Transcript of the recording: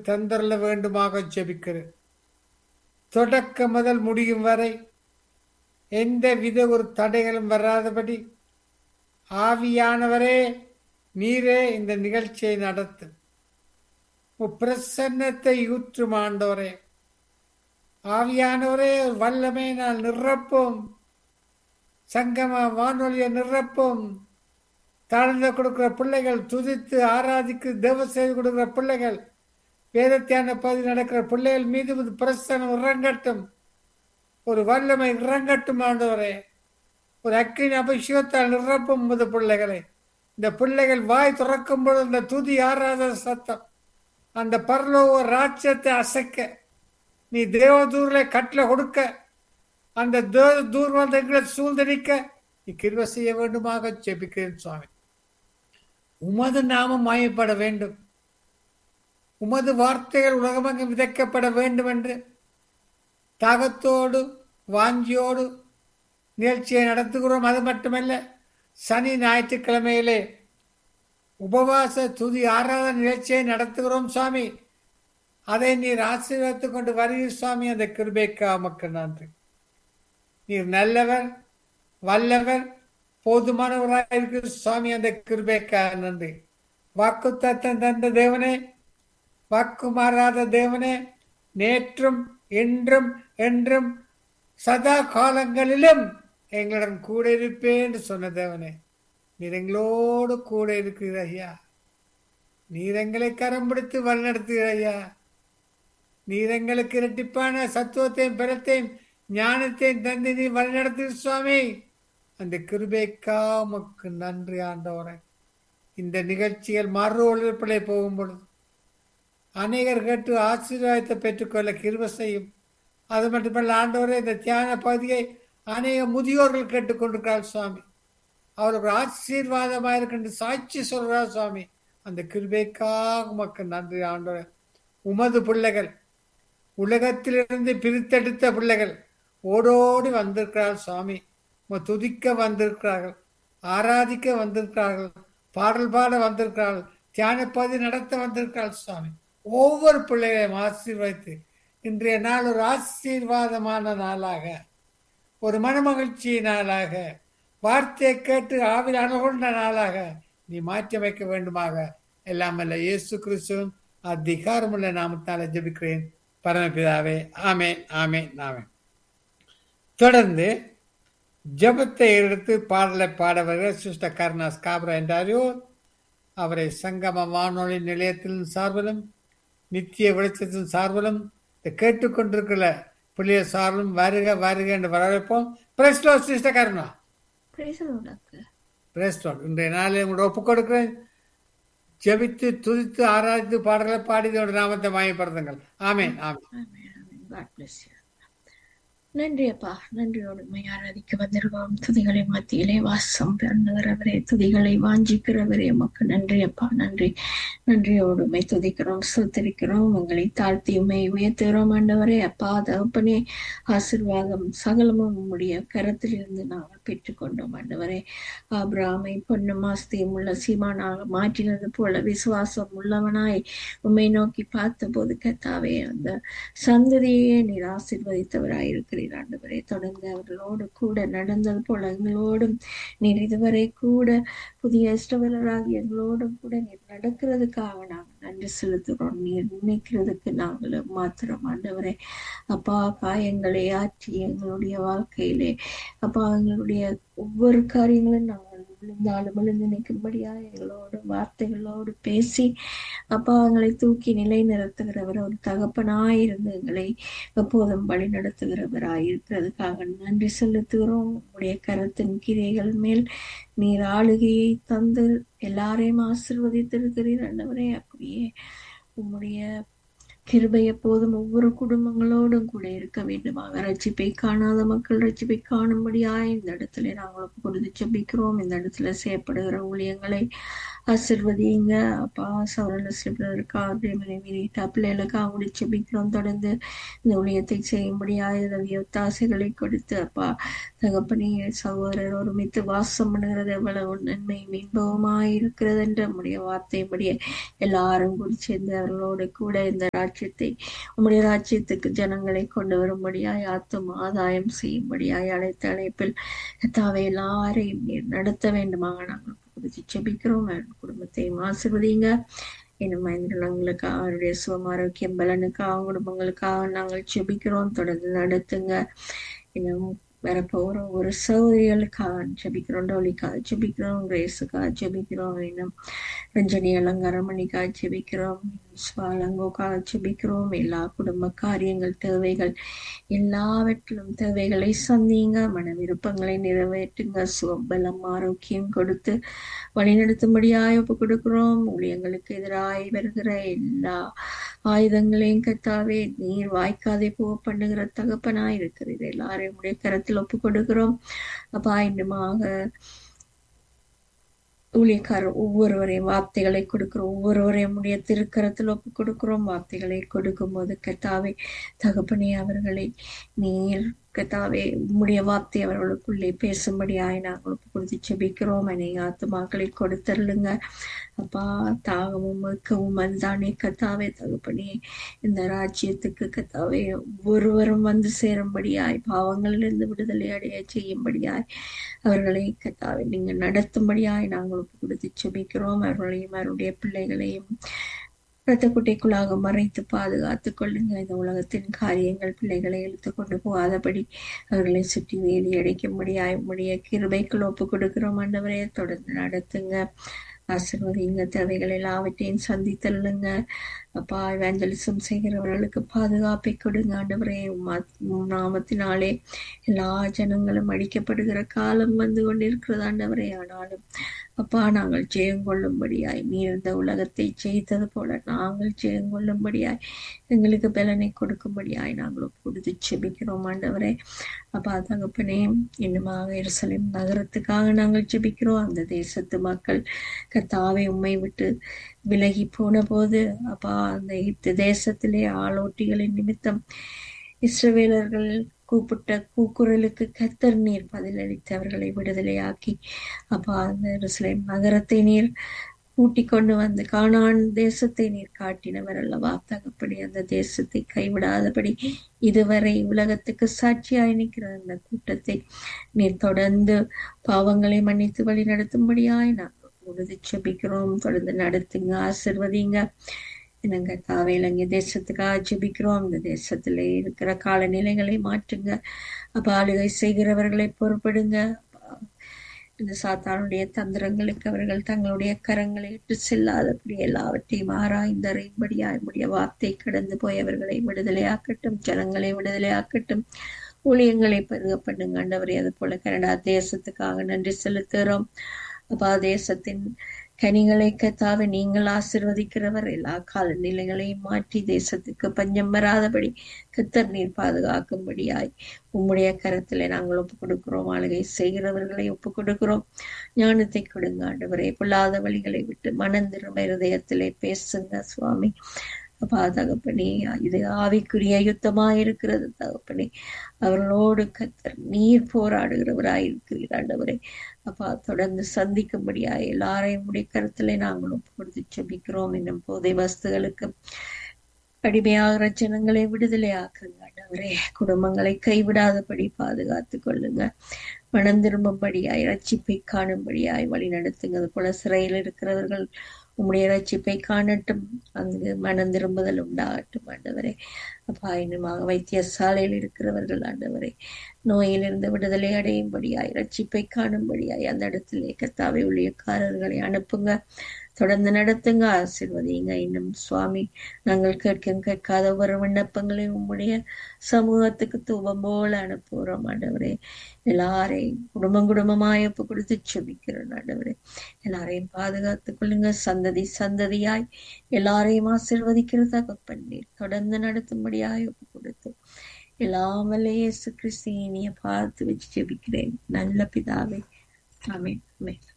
தந்தரல வேண்டுமாக ஜெபிக்கிறேன் தொடக்க முதல் முடியும் வரை எந்த வித ஒரு தடைகளும் வராதபடி ஆவியானவரே நீரே இந்த நிகழ்ச்சியை நடத்து உம் பிரசன்னத்தை ஊற்றும் ஆண்டவரே ஆவியானவரே வல்லமை நான் நிரப்பும் சங்கம வானொலியை நிரப்பும் தாழ்ந்த கொடுக்கிற பிள்ளைகள் துதித்து ஆராதிக்கு தேவ செய்து கொடுக்கிற பிள்ளைகள் வேதத்தியான பகுதி நடக்கிற பிள்ளைகள் மீது இது பிரசனம் இறங்கட்டும் ஒரு வல்லமை இறங்கட்டும் ஆண்டவரே ஒரு அக்கினி அபிஷேகத்தால் நிரப்பும் முது பிள்ளைகளை இந்த பிள்ளைகள் வாய் துறக்கும் பொழுது இந்த துதி ஆராத சத்தம் அந்த பரலோக ராஜ்யத்தை அசைக்க நீ தேவதூர்ல கட்டில கொடுக்க அந்த தேவ தூர்வந்தங்களை சூழ்ந்தடிக்க நீ கிருப செய்ய வேண்டுமாக ஜெபிக்கிறேன் சுவாமி உமது நாமம் மாயப்பட வேண்டும் உமது வார்த்தைகள் உலகமெங்கும் விதைக்கப்பட வேண்டும் என்று தாகத்தோடு வாஞ்சியோடு நிகழ்ச்சியை நடத்துகிறோம் அது மட்டுமல்ல சனி ஞாயிற்றுக்கிழமையிலே உபவாச துதி ஆராதனை நிகழ்ச்சியை நடத்துகிறோம் சுவாமி அதை நீர் ஆசீர்வதித்துக் கொண்டு வருகிறீர் சுவாமி அந்த கிருபைக்கா உமக்கு நன்றி நீர் நல்லவர் வல்லவர் போதுமானவராக இருக்கிற சுவாமி அந்த கிருபைக்கா நன்றி வாக்கு தத்தம் தந்த தேவனே வாக்கு மாறாத தேவனே நேற்றும் இன்றும் என்றும் சதா காலங்களிலும் எங்களுடன் கூட இருப்பேன் என்று சொன்ன தேவனே நீர் எங்களோடு கூட இருக்கிறீர் ஐயா நீர் எங்களை கரம் பிடித்து வழிநடத்துகிற ஐயா நீர் எங்களுக்கு இரட்டிப்பான சத்துவத்தையும் பலத்தையும் ஞானத்தையும் தந்து நீ வழிநடத்துகிற சுவாமி அந்த கிருபைக்கா உமக்கு நன்றி ஆண்டவரே இந்த நிகழ்ச்சிகள் மறு ஒளிர்ப்பிலை போகும் பொழுது அநேகர் கேட்டு ஆசீர்வாதத்தை பெற்றுக்கொள்ள கிருப செய்யும் அது மட்டுமல்ல ஆண்டவரே இந்த தியான பகுதியை அநேக முதியோர்கள் கேட்டுக்கொண்டிருக்கிறார் சுவாமி அவருக்கு ஆசீர்வாதமாக இருக்கின்ற சாட்சி சொல்றார் சுவாமி அந்த கிருபைக்காக உமக்கு நன்றி ஆண்டவர் உமது பிள்ளைகள் உலகத்திலிருந்து பிரித்தெடுத்த பிள்ளைகள் ஓடோடி வந்திருக்கிறார் சுவாமி உம்மை துதிக்க வந்திருக்கிறார்கள் ஆராதிக்க வந்திருக்கிறார்கள் பாடல் பாட வந்திருக்கிறார்கள் தியானப்பதி நடத்த வந்திருக்கிறார்கள் சுவாமி ஒவ்வொரு பிள்ளைகளையும் ஆசீர்வதித்து இன்றைய நாள் ஒரு ஆசீர்வாதமான நாளாக ஒரு மனமகிழ்ச்சி நாளாக வார்த்தையை கேட்டு ஆவில் அணுகொண்ட நாளாக நீ மாற்றி அமைக்க வேண்டுமாக எல்லாம் அல்ல இயேசு கிறிஸ்துவும் அதிகாரமுள்ள நாமத்தால ஜெபிக்கிறேன் பரமபிதாவே ஆமேன் ஆமேன் ஆமேன் தொடர்ந்து ஜெபத்தை எடுத்து பாடலை பாடவர்கள் சிஸ்டர் கருணாஸ் காப்ரா என்றாரியோர் அவரை சங்கம வானொலி நிலையத்தின் சார்பிலும் நித்திய வெளிச்சத்தின் சார்பிலும் இதை கேட்டுக்கொண்டிருக்கிற பிள்ளைய சார்பிலும் வருக வருக என்று வரவேற்போம் பிரஸ்லோ சிஸ்டர் கருணா பிரஸ்லோ இன்றைய நாளில் உங்களோட ஒப்புக் கொடுக்கிறேன் ஜெபித்து துதித்து ஆராய்த்து பாடல்களை பாடி இதோட நாமத்தை மாயப்படுத்துங்கள் ஆமேன் ஆமேன் God bless you. நன்றி அப்பா நன்றியோடு உண்மை ஆராதிக்க வந்திருக்கோம் துதிகளை மத்தியிலே வாசம் பண்ணுகிறவரே துதிகளை வாஞ்சிக்கிறவரே உமக்கு நன்றி அப்பா நன்றி நன்றியோடு உண்மை துதிக்கிறோம் சுத்தரிக்கிறோம் உங்களை தாழ்த்தி உண்மை உயர்த்துகிறோம் ஆண்டவரே அப்பா தகப்பனே ஆசிர்வாதம் சகலமும் உம்முடைய கரத்தில் இருந்து நாங்கள் பெற்றுக்கொண்டோம் ஆண்டவரே ஆபிராமை பொண்ணு மாஸ்தியம் உள்ள சீமானாக மாற்றினது போல விசுவாசம் உள்ளவனாய் உண்மை நோக்கி பார்த்த போது கத்தாவே அந்த சந்ததியே நீர் ஆசிர்வதித்தவராய் இருக்கிறீர் ஆண்டவரே தொடர்ந்து அவர்களோடு கூட நடந்தது போல எங்களோடும் நீர் இதுவரை கூட புதிய இஷ்டவலராகி எங்களோடும் கூட நீர் நடக்கிறதுக்காக நாங்கள் நன்றி செலுத்துகிறோம் நீர் நினைக்கிறதுக்கு நாங்கள் மாத்திரம் ஆண்டவரே அப்பா காயங்களை ஆற்றி எங்களுடைய வாழ்க்கையிலே அப்பா எங்களுடைய ஒவ்வொரு காரியங்களும் நாங்கள் விழுந்தாலும் விழுந்து நிற்கும்படியா எங்களோடு வார்த்தைகளோடு பேசி அப்பா எங்களை தூக்கி நிலை நிறுத்துகிறவர் ஒரு தகப்பனாயிருந்து எங்களை எப்போதும் வழி நடத்துகிறவராய் இருக்கிறதுக்காக நன்றி செலுத்துகிறோம் உடைய கரத்தின் கிரைகள் மேல் நீர் ஆளுகையை தந்து எல்லாரையும் ஆசிர்வதித்திருக்கிறீர் அண்டவரே அப்படியே உம்முடைய கிருபை எப்போதும் ஒவ்வொரு குடும்பங்களோடும் கூட இருக்க வேண்டுமாக ரட்சிப்பை காணாத மக்கள் ரட்சிப்பை காணும்படியாய் இந்த இடத்துல நாங்கள் ஒப்பு கொடுத்து ஜெபிக்கிறோம் இந்த இடத்துல செய்யப்படுகிற ஊழியங்களை ஆசிர்வதிங்க அப்பா சவரலசிலருக்கா மனைவி பிள்ளைகளுக்காக கூட ஜெபிக்கிறோம் தொடர்ந்து இந்த ஊழியத்தை செய்யும்படியாய் ரவி ஒத்தாசைகளை கொடுத்து அப்பா தகப்பனே சகோதரர் ஒருமித்து வாசம் பண்ணுகிறது எவ்வளவு நன்மையும் இன்பவுமாய் இருக்கிறது என்ற நம்முடைய வார்த்தையுடைய எல்லாரும் கூடி சேர்ந்து அவர்களோடு கூட இந்த ராஜ்யத்தை உம்முடைய ராஜ்யத்துக்கு ஜனங்களை கொண்டு வரும்படியாய் ஆத்தும் ஆதாயம் செய்யும்படியாய் அழைத்த அழைப்பில் தாவை எல்லாரையும் நீர் நடத்த வேண்டுமாக நாங்கள் குறித்து ஜெபிக்கிறோம் குடும்பத்தையும் ஆசிர்வதிங்க இன்னும் மனிதர்களுக்காக அவருடைய சுகம் ஆரோக்கியம் பலனுக்காக குடும்பங்களுக்காக நாங்கள் ஜெபிக்கிறோம் தொடர்ந்து நடத்துங்க இன்னும் வரப்போகிற ஒரு சௌகரியங்களுக்காக ஜெபிக்கிறோம் டோலிக்காக ஜெபிக்கிறோம் கிரேஸுக்காக ஜெபிக்கிறோம் இன்னும் ரஞ்சனி அலங்காரமணிக்காக ஜெபிக்கிறோம் ஸ்வாலங்கோக்காக ஜெபிக்கிறோம் எல்லா குடும்ப காரியங்கள் தேவைகள் எல்லாவற்றிலும் தேவைகளை சந்திங்க மன விருப்பங்களை நிறைவேற்றுங்க சுபலம் ஆரோக்கியம் கொடுத்து வழிநடத்தும்படியாய் ஒப்பு கொடுக்கிறோம் ஊழியங்களுக்கு எதிராய் வருகிற எல்லா ஆயுதங்களையும் கத்தாவே நீர் வாய்க்காதே போக பண்ணுகிற தகப்பனாய் இருக்கிறது எல்லாரையும் உடைய கரத்தில் ஒப்பு கொடுக்கிறோம் அப்பா இன்னுமாக ஊழியக்காரர் ஒவ்வொருவரையும் வார்த்தைகளை கொடுக்கிறோம் ஒவ்வொருவரையும் உடைய திருக்கரத்தில் ஒப்பு கொடுக்கிறோம் வார்த்தைகளை கொடுக்கும் போது கத்தாவே தகப்பனே அவர்களை நீர் கத்தாவே உம்முடைய வார்த்தை அவர்களுக்குள்ளே பேசும்படியாய் நாங்கள் ஒப்பு கொடுத்து செபிக்கிறோம் அநேக ஆத்துமாக்களை கொடுத்தருளுங்க அப்பா தாகமும் மிக்கவும் அதுதானே கத்தாவே தகப்பனே இந்த ராஜ்யத்துக்கு கத்தாவே ஒருவரும் வந்து சேரும்படியாய் பாவங்களிலிருந்து விடுதலை அடைய செய்யும்படியாய் அவர்களை கத்தாவை நீங்க நடத்தும்படியாய் நாங்கள் ஒப்பு கொடுத்து செபிக்கிறோம் அவர்களையும் அவருடைய பிள்ளைகளையும் இரத்த குட்டைக்குள்ளாக மறைத்து பாதுகாத்துக் கொள்ளுங்க இந்த உலகத்தின் காரியங்கள் பிள்ளைகளை இழுத்து கொண்டு போகாதபடி அவர்களை சுற்றி வேலி அடைக்கும்படியாய் உம்முடைய கிருபைக்குள் ஒப்பு கொடுக்கிறோம் ஆண்டவரே தொடர்ந்து நடத்துங்க ஆசிர்வதிங்க தேவைகள் எல்லாவற்றையும் சந்தித்தல்லுங்க அப்பா வேஞ்சலிசம் செய்கிறவர்களுக்கு பாதுகாப்பை கொடுங்க ஆண்டவரே நாமத்தினாலே எல்லா ஜனங்களும் அடிக்கப்படுகிற காலம் வந்து கொண்டிருக்கிறது ஆண்டவரே ஆனாலும் அப்பா நாங்கள் ஜெயம் கொள்ளும்படியாய் நீர் இந்த உலகத்தை ஜெயித்தது போல நாங்கள் ஜெயம் கொள்ளும்படியாய் எங்களுக்கு பலனை கொடுக்கும்படியாய் நாங்கள் கொடுத்து செபிக்கிறோம் ஆண்டவரே அப்பா தகப்பனே இன்னுமாக எருசலேம் நகரத்துக்காக நாங்கள் ஜெபிக்கிறோம் அந்த தேசத்து மக்கள் கத்தாவை உண்மை விட்டு விலகி போன போது அப்பா அந்த இந்த தேசத்திலே ஆளோட்டிகளின் நிமித்தம் இஸ்ரவேலர்கள் கூப்பிட்ட கூக்குரலுக்கு கத்தர் நீர் பதிலளித்து அவர்களை விடுதலையாக்கி அப்பா அந்த எருசலேம் நகரத்தை நீர் கூட்டிக் கொண்டு வந்து காணான் தேசத்தை நீர் காட்டினவர் அல்லவா தகப்படி அந்த தேசத்தை கைவிடாதபடி இதுவரை உலகத்துக்கு சாட்சியாய் நிற்கிற அந்த கூட்டத்தை நீர் தொடர்ந்து பாவங்களை மன்னித்து வழி நடத்தும்படியாய் நாங்கள் உறுதி செபிக்கிறோம் தொடர்ந்து நடத்துங்க ஆசிர்வதிங்க என்னங்க தாவையிலங்க தேசத்துக்காக ஜெபிக்கிறோம் இந்த தேசத்துல இருக்கிற காலநிலைகளை மாற்றுங்க அப்ப ஆளுகை செய்கிறவர்களை பொறுப்படுங்க இந்த சாத்தானுடைய தந்திரங்களுக்கு அவர்கள் தங்களுடைய கரங்களை இட்டு செல்லாதபடி எல்லாவற்றையும் ஆராய்ந்தறையும்படியா என்னுடைய வார்த்தை கடந்து போய் அவர்களை விடுதலையாக்கட்டும் ஜனங்களை விடுதலையாக்கட்டும் ஊழியங்களை பெருக பண்ணுங்க ஆண்டவரே அது போல கனடா தேசத்துக்காக நன்றி செலுத்துகிறோம் அப்பா தேசத்தின் கனிகளை கத்தாவை நீங்கள் ஆசிர்வதிக்கிறவர் எல்லா காலநிலைகளையும் மாற்றி தேசத்துக்கு பஞ்சம் வராதபடி கத்தர் நீர் பாதுகாக்கும்படியாய் உம்முடைய கரத்திலே நாங்கள் ஒப்பு கொடுக்கிறோம் ஆளுகை செய்கிறவர்களை ஒப்பு கொடுக்கிறோம் ஞானத்தை கொடுங்க ஆண்டவரே பொல்லாத வழிகளை விட்டு மனந்திரும்ப இருதயத்திலே பேசுங்க சுவாமி அப்பா தகப்பனே இது ஆவிக்குரிய யுத்தமா இருக்கிறது தகப்பனே அவர்களோடு கத்தர் நீர் போராடுகிறவராய் இருக்கிறீர் ஆண்டவரே அப்பா தொடர்ந்து சந்திக்கும்படியா எல்லாரையும் உடைய கருத்துல நாங்களும் கொடுத்து செபிக்கிறோம் என்னும் போதை வஸ்துகளுக்கு அடிமையாகிற ஜனங்களை விடுதலை ஆக்குங்க ஆண்டவரே குடும்பங்களை கைவிடாதபடி பாதுகாத்து கொள்ளுங்க மனம் திரும்பும்படியாய் ரட்சிப்பை காணும்படியாய் வழி நடத்துங்க அது போல சிறையில் இருக்கிறவர்கள் உம்முடைய ரட்சிப்பை காணட்டும் அங்கு மனம் திரும்புதல் உண்டாகட்டும் ஆண்டவரே அப்பா இன்னுமாக வைத்தியசாலையில் இருக்கிறவர்கள் ஆண்டவரே நோயிலிருந்து விடுதலை அடையும்படியாய் ரட்சிப்பை காணும்படியாய் அந்த இடத்திலே கத்தாவை ஊழியக்காரர்களை அனுப்புங்க தொடர்ந்து நடத்துங்க ஆசிர்வதிங்க இன்னும் சுவாமி நாங்கள் கேட்கும் கேட்காத ஒரு விண்ணப்பங்களை உம்முடைய சமூகத்துக்கு தூபம் போல அனுப்புகிறோம் ஆண்டவரே எல்லாரையும் குடும்பம் குடும்பமாய் ஒப்பு கொடுத்து செபிக்கிறோம் ஆண்டவரே எல்லாரையும் பாதுகாத்துக் கொள்ளுங்க சந்ததி சந்ததியாய் எல்லாரையும் ஆசிர்வதிக்கிற தகப்பன்னீர் தொடர்ந்து நடத்தும்படியாய் ஒப்பு கொடுத்து எல்லாம் வல்ல இயேசு கிறிஸ்து இனிய பார்த்து வச்சு ஜெபிக்கிறேன் நல்ல பிதாவே ஆமென் ஆமென்